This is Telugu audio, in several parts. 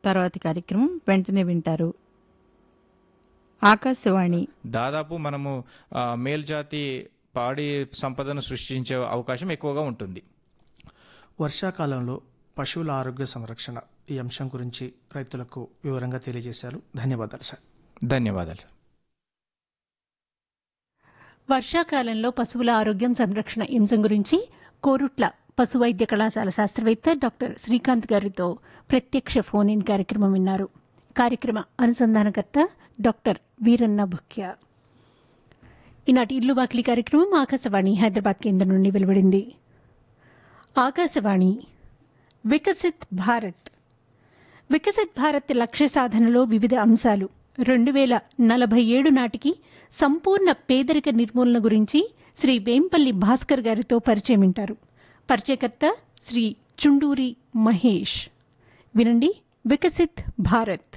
తర్వాతి కార్యక్రమం వెంటనే వింటారు ఆకాశవాణి దాదాపు మనము ఆ, మేల్జాతి పాడి సంపదను సృష్టించే అవకాశం ఎక్కువగా ఉంటుంది వర్షాకాలంలో పశువుల ఆరోగ్య సంరక్షణ ఈ అంశం గురించి రైతులకు వివరంగా తెలియజేశారు ధన్యవాదాలు సార్ ధన్యవాదాలు వర్షాకాలంలో పశువుల ఆరోగ్యం సంరక్షణ అంశం గురించి కోరుట్ల పశు వైద్య కళాశాల శాస్త్రవేత్త డాక్టర్ శ్రీకాంత్ గారితో ప్రత్యక్ష ఫోన్ ఇన్ కార్యక్రమం విన్నారు కార్యక్రమ అనుసంధానకర్త డాక్టర్ వీరన్న భుక్య ఈనాటి ఇల్లు వాకిలి కార్యక్రమం ఆకాశవాణి హైదరాబాద్ కేంద్రం నుండి వెలువడింది ఆకాశవాణి వికసిత్ భారత్ వికసిత్ భారత్ లక్ష్య సాధనలో వివిధ అంశాలు రెండు వేల నలభై ఏడు నాటికి సంపూర్ణ పేదరిక నిర్మూలన గురించి శ్రీ వేంపల్లి భాస్కర్ గారితో పరిచయం వింటారు పరిచయకర్త శ్రీ చుండూరి మహేష్ వినండి వికసిత్ భారత్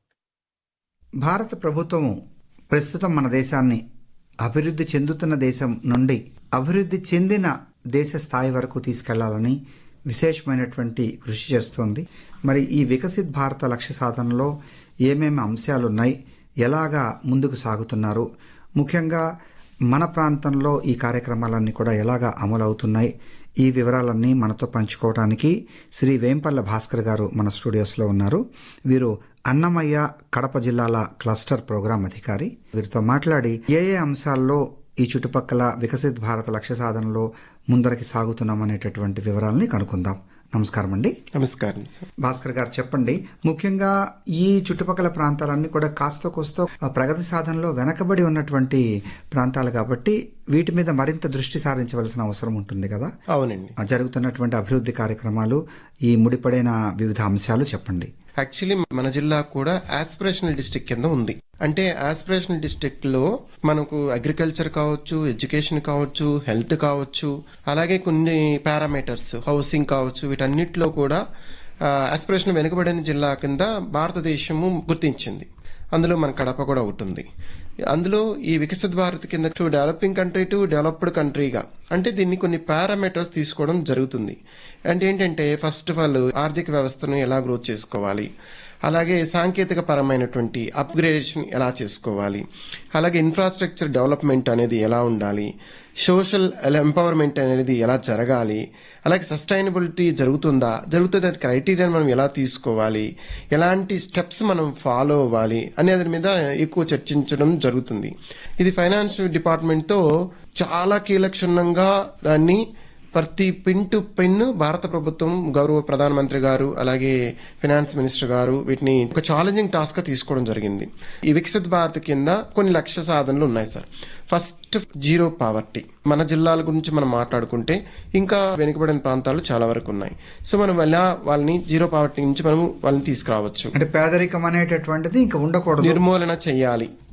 భారత ప్రభుత్వము ప్రస్తుతం మన దేశాన్ని అభివృద్ధి చెందుతున్న దేశం నుండి అభివృద్ధి చెందిన దేశ స్థాయి వరకు తీసుకెళ్లాలని విశేషమైనటువంటి కృషి చేస్తోంది మరి ఈ వికసిత్ భారత లక్ష్య సాధనలో ఏమేమి అంశాలున్నాయి ఎలాగా ముందుకు సాగుతున్నారు ముఖ్యంగా మన ప్రాంతంలో ఈ కార్యక్రమాలన్నీ కూడా ఎలాగా అమలవుతున్నాయి ఈ వివరాలన్నీ మనతో పంచుకోవడానికి శ్రీ వేంపల్ల భాస్కర్ గారు మన స్టూడియోస్లో ఉన్నారు వీరు అన్నమయ్య కడప జిల్లాల క్లస్టర్ ప్రోగ్రాం అధికారి వీరితో మాట్లాడి ఏ ఏ అంశాల్లో ఈ చుట్టుపక్కల వికసిత్ భారత లక్ష్య సాధనలో ముందరికి సాగుతున్నామనేటటువంటి వివరాలని కనుక్కుందాం నమస్కారం అండి నమస్కారం సార్ భాస్కర్ గారు చెప్పండి ముఖ్యంగా ఈ చుట్టుపక్కల ప్రాంతాలన్నీ కూడా కాస్త కోస్తో ప్రగతి సాధనలో వెనకబడి ఉన్నటువంటి ప్రాంతాలు కాబట్టి వీటి మీద మరింత దృష్టి సారించవలసిన అవసరం ఉంటుంది కదా అవునండి ఆ జరుగుతున్నటువంటి అభివృద్ధి కార్యక్రమాలు ఈ ముడిపడిన వివిధ అంశాలు చెప్పండి యాక్చువల్లీ మన జిల్లా కూడా ఆస్పిరేషనల్ డిస్ట్రిక్ట్ కింద ఉంది అంటే ఆస్పిరేషనల్ డిస్ట్రిక్ట్ లో మనకు అగ్రికల్చర్ కావచ్చు ఎడ్యుకేషన్ కావచ్చు హెల్త్ కావచ్చు అలాగే కొన్ని పారామీటర్స్ హౌసింగ్ కావచ్చు వీటన్నిటిలో కూడా ఆస్పిరేషన్ వెనుకబడిన జిల్లా కింద భారతదేశము గుర్తించింది అందులో మన కడప కూడా ఒకటి ఉంది అందులో ఈ వికసిత్ భారత్ కింద to developing country to developed కంట్రీగా అంటే దీన్ని కొన్ని పారామీటర్స్ తీసుకోవడం జరుగుతుంది అంటే ఏంటంటే ఫస్ట్ ఆఫ్ ఆల్ ఆర్థిక వ్యవస్థను ఎలా గ్రోత్ చేసుకోవాలి అలాగే సాంకేతిక పరమైనటువంటి అప్గ్రేడేషన్ ఎలా చేసుకోవాలి అలాగే ఇన్ఫ్రాస్ట్రక్చర్ డెవలప్మెంట్ అనేది ఎలా ఉండాలి సోషల్ ఎంపవర్మెంట్ అనేది ఎలా జరగాలి అలాగే సస్టైనబిలిటీ జరుగుతుందా జరుగుతే దాని క్రైటీరియా మనం ఎలా తీసుకోవాలి ఎలాంటి స్టెప్స్ మనం ఫాలో అవ్వాలి అనే దాని మీద ఎక్కువ చర్చించడం జరుగుతుంది ఇది ఫైనాన్స్ డిపార్ట్మెంట్తో చాలా కీలక్షణంగా దాన్ని ప్రతి పిన్ టు పిన్ భారత ప్రభుత్వం గౌరవ ప్రధానమంత్రి గారు అలాగే ఫైనాన్స్ మినిస్టర్ గారు వీటిని ఒక ఛాలెంజింగ్ టాస్క్ గా తీసుకోవడం జరిగింది ఈ వికసిత్ భారత్ కింద కొన్ని లక్ష్య సాధనలు ఉన్నాయి సార్ ఫస్ట్ జీరో పావర్టీ మన జిల్లాల గురించి మనం మాట్లాడుకుంటే ఇంకా వెనుకబడిన ప్రాంతాలు చాలా వరకు ఉన్నాయి సో మనం ఎలా వాళ్ళని జీరో పావర్టీ నుంచి మనం వాళ్ళని తీసుకురావచ్చు అంటే పేదరికం అనేటటువంటిది ఇంకా ఉండకూడదు నిర్మూలన చేయాలి